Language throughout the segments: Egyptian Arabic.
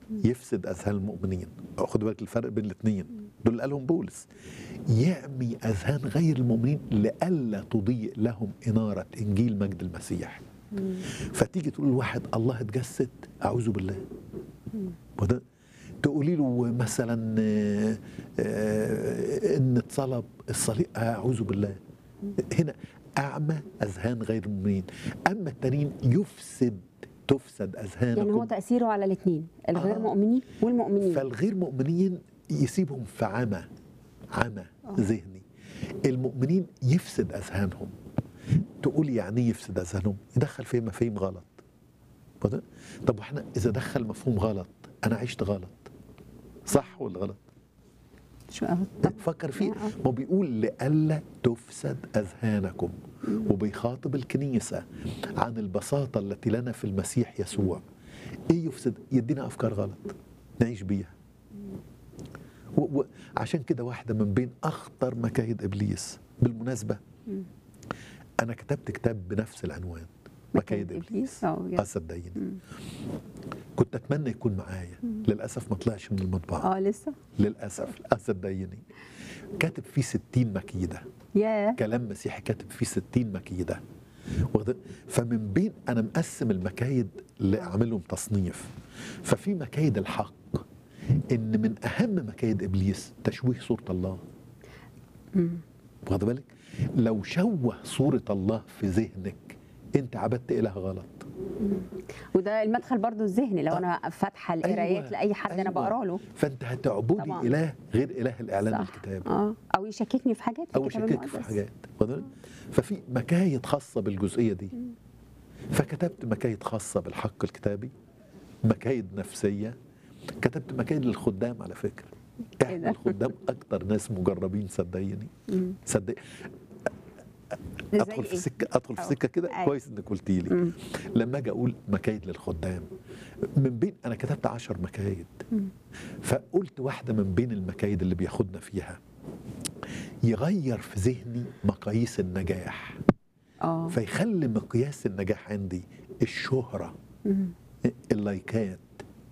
يفسد اذهان المؤمنين خد بالك الفرق بين الاثنين دول اللي قالهم بولس يعمي اذهان غير المؤمنين لئلا تضيء لهم اناره انجيل مجد المسيح فتيجي تقول لواحد الله اتجسد اعوذ بالله وده تقولي له مثلا آه، آه، ان اتصلب الصليب اعوذ بالله هنا اعمى اذهان غير المؤمنين اما التانيين يفسد تفسد اذهانكم يعني هو تاثيره على الاثنين الغير آه. مؤمنين والمؤمنين فالغير مؤمنين يسيبهم في عمى عمى ذهني المؤمنين يفسد اذهانهم تقول يعني إيه يفسد اذهانهم يدخل فيه مفاهيم غلط وده- طب واحنا اذا دخل مفهوم غلط انا عشت غلط صح ولا غلط شو طب فكر فيه آه. ما هو بيقول لئلا تفسد اذهانكم وبيخاطب الكنيسه عن البساطه التي لنا في المسيح يسوع ايه يفسد يدينا افكار غلط نعيش بيها وعشان كده واحده من بين اخطر مكايد ابليس بالمناسبه انا كتبت كتاب بنفس العنوان مكايد ابليس اه اه صدقيني كنت اتمنى يكون معايا للاسف ما طلعش من المطبعه اه لسه للاسف اه صدقيني كاتب فيه 60 مكيده ياه كلام مسيحي كاتب فيه 60 مكيده واخد- فمن بين انا مقسم المكايد اللي اعمل لهم تصنيف ففي مكايد الحق ان من اهم مكايد ابليس تشويه صوره الله واخد بالك لو شوه صوره الله في ذهنك انت عبدت اله غلط وده المدخل برضو الذهني لو آه. انا فاتحه القرايات أيوة، لاي حد انا أيوة. بقرا له فانت هتعبدي طبعاً. اله غير اله الاعلان صح. الكتاب اه او يشككني في حاجات في او الكتاب يشكك في المقدس. حاجات واخد بالك؟ ففي مكايد خاصه بالجزئيه دي فكتبت مكايد خاصه بالحق الكتابي مكايد نفسيه كتبت مكايد للخدام على فكره إيه احنا ده؟ الخدام اكتر ناس مجربين صدقيني مم. صدق زي ادخل في إيه؟ سكه ادخل في أو. سكه كده أيوة. كويس انك قلتي لي مم. لما اجي اقول مكايد للخدام من بين انا كتبت عشر مكايد فقلت واحده من بين المكايد اللي بياخدنا فيها يغير في ذهني مقاييس النجاح اه فيخلي مقياس النجاح عندي الشهره مم. اللايكات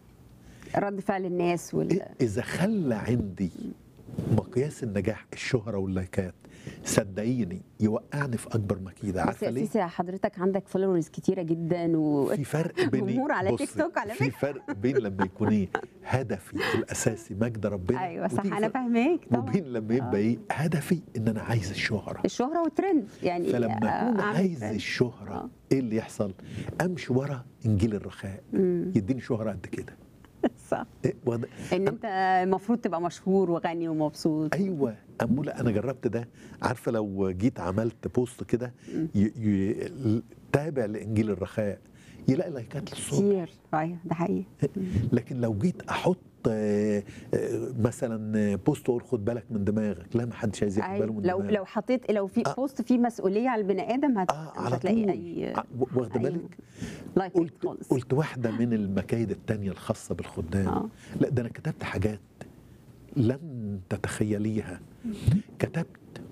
رد فعل الناس وال اذا خلى عندي مقياس النجاح الشهره واللايكات صدقيني يوقعني في اكبر مكيده بس عارفه يا ليه سيسي حضرتك عندك فولورز كتيره جدا و في فرق بين جمهور على تيك بص، توك على في فكرة. فرق بين لما يكون ايه هدفي الاساسي مجد ربنا ايوه صح وتيجي انا فرق- فاهماك طبعا وبين لما يبقى آه. ايه هدفي ان انا عايز الشهره الشهره والترند يعني فلما آه، اكون أعمل عايز ترند. الشهره آه. ايه اللي يحصل امشي ورا انجيل الرخاء مم. يديني شهره قد كده صح إيه واخد- ان انت المفروض تبقى مشهور وغني ومبسوط ايوه اموله انا جربت ده عارفه لو جيت عملت بوست كده ي... ي... تابع لانجيل الرخاء يلاقي لايكات للصبح كتير ايوه ده حقيقي لكن لو جيت احط آه، آه، مثلا بوست واقول خد بالك من دماغك لا ما حدش عايز ياخد باله أيوة. من لو دماغك لو حطيت لو في آه. بوست فيه مسؤوليه على البني ادم هت... اه مش على هتلاقي طول اي ع- واخده أي بالك لايك قلت خالص قلت واحده من المكايد التانية الخاصه بالخدام آه. لا ده انا كتبت حاجات لن تتخيليها كتبت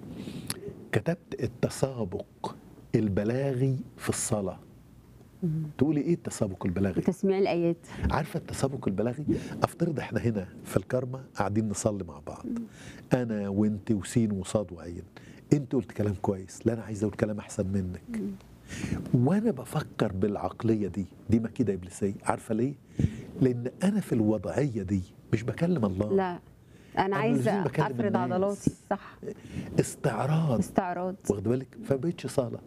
كتبت التسابق البلاغي في الصلاه تقولي ايه التسابق البلاغي تسميع الايات عارفه التسابق البلاغي افترض احنا هنا في الكرمه قاعدين نصلي مع بعض انا وانت وسين وصاد وعين انت قلت كلام كويس لا انا عايز اقول كلام احسن منك وانا بفكر بالعقليه دي دي مكيده ابليسيه عارفه ليه لان انا في الوضعيه دي مش بكلم الله لا انا أنا عايزه لازم بكلم افرض الناس. عضلاتي صح استعراض استعراض واخد بالك فبقتش صلاه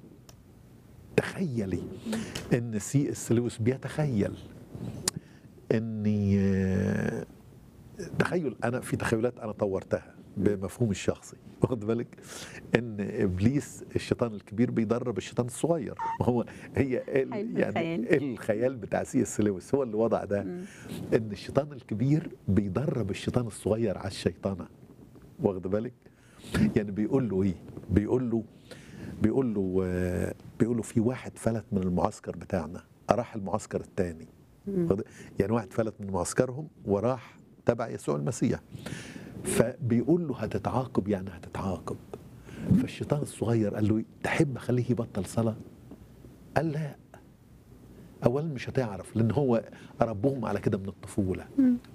تخيلي ان سي اس لويس بيتخيل اني آه، تخيل انا في تخيلات انا طورتها بمفهوم الشخصي واخد بالك ان ابليس الشيطان الكبير بيدرب الشيطان الصغير ما هو هي ال- حلو يعني الخيال. الخيال بتاع سي اس لويس هو اللي وضع ده ان الشيطان الكبير بيدرب الشيطان الصغير على الشيطنه واخد بالك يعني بيقول له ايه بيقول له بيقول له آه، بيقول له في واحد فلت من المعسكر بتاعنا راح المعسكر الثاني يعني واحد فلت من معسكرهم وراح تبع يسوع المسيح فبيقول له هتتعاقب يعني هتتعاقب فالشيطان الصغير قال له إيه؟ تحب اخليه يبطل صلاه قال لا اولا مش هتعرف لان هو ربهم على كده من الطفوله